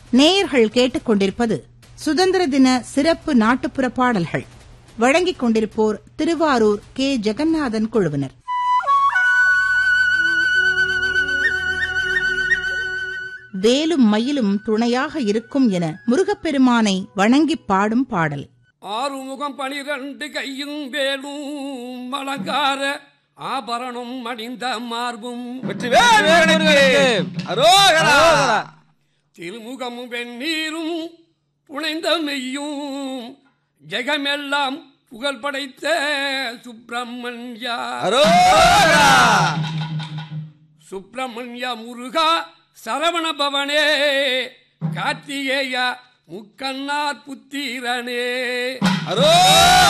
நேயர்கள் கேட்டுக்கொண்டிருப்பது சுதந்திர தின சிறப்பு நாட்டுப்புற பாடல்கள் வழங்கிக் கொண்டிருப்போர் திருவாரூர் கே ஜெகநாதன் குழுவினர் வேலும் மயிலும் துணையாக இருக்கும் என முருகப்பெருமானை வணங்கிப் பாடும் பாடல் ஆறுமுகம் பனிரண்டு கையும் வேலும் அலங்கார ஆபரணம் அணிந்த மார்பும் திருமுகமும் வெந்நீரும் புனைந்த மெய்யும் ஜெகமெல்லாம் புகழ் படைத்த சுப்பிரமணியா சுப்பிரமணிய முருகா சரவண பவனே கார்த்திகேயா முக்கண்ணார் புத்திரனே